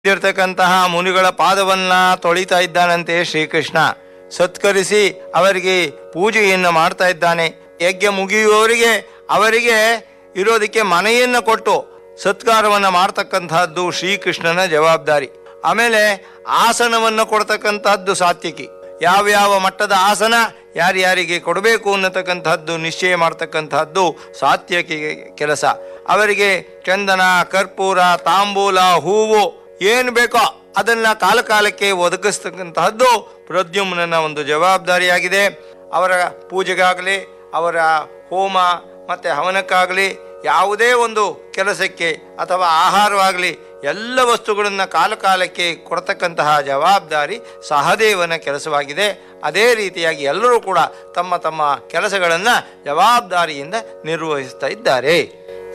ಇರ್ತಕ್ಕಂತಹ ಮುನಿಗಳ ಪಾದವನ್ನ ತೊಳಿತಾ ಇದ್ದಾನಂತೆ ಶ್ರೀಕೃಷ್ಣ ಸತ್ಕರಿಸಿ ಅವರಿಗೆ ಪೂಜೆಯನ್ನು ಮಾಡ್ತಾ ಇದ್ದಾನೆ ಯಜ್ಞ ಮುಗಿಯುವವರಿಗೆ ಅವರಿಗೆ ಇರೋದಕ್ಕೆ ಮನೆಯನ್ನ ಕೊಟ್ಟು ಸತ್ಕಾರವನ್ನ ಮಾಡ್ತಕ್ಕಂತಹದ್ದು ಶ್ರೀಕೃಷ್ಣನ ಜವಾಬ್ದಾರಿ ಆಮೇಲೆ ಆಸನವನ್ನು ಕೊಡ್ತಕ್ಕಂತಹದ್ದು ಸಾತ್ವಿಕಿ ಯಾವ್ಯಾವ ಮಟ್ಟದ ಆಸನ ಯಾರ್ಯಾರಿಗೆ ಕೊಡಬೇಕು ಅನ್ನತಕ್ಕಂತಹದ್ದು ನಿಶ್ಚಯ ಮಾಡ್ತಕ್ಕಂತಹದ್ದು ಸಾತ್ವಿಕಿ ಕೆಲಸ ಅವರಿಗೆ ಚಂದನ ಕರ್ಪೂರ ತಾಂಬೂಲ ಹೂವು ಏನು ಬೇಕೋ ಅದನ್ನ ಕಾಲ ಕಾಲಕ್ಕೆ ಒದಗಿಸ್ತಕ್ಕಂತಹದ್ದು ಪ್ರದ್ಯುಮ್ನನ ಒಂದು ಜವಾಬ್ದಾರಿಯಾಗಿದೆ ಅವರ ಪೂಜೆಗಾಗಲಿ ಅವರ ಹೋಮ ಮತ್ತೆ ಹವನಕ್ಕಾಗಲಿ ಯಾವುದೇ ಒಂದು ಕೆಲಸಕ್ಕೆ ಅಥವಾ ಆಹಾರವಾಗಲಿ ಎಲ್ಲ ವಸ್ತುಗಳನ್ನು ಕಾಲ ಕಾಲಕ್ಕೆ ಕೊಡ್ತಕ್ಕಂತಹ ಜವಾಬ್ದಾರಿ ಸಹದೇವನ ಕೆಲಸವಾಗಿದೆ ಅದೇ ರೀತಿಯಾಗಿ ಎಲ್ಲರೂ ಕೂಡ ತಮ್ಮ ತಮ್ಮ ಕೆಲಸಗಳನ್ನು ಜವಾಬ್ದಾರಿಯಿಂದ ನಿರ್ವಹಿಸ್ತಾ ಇದ್ದಾರೆ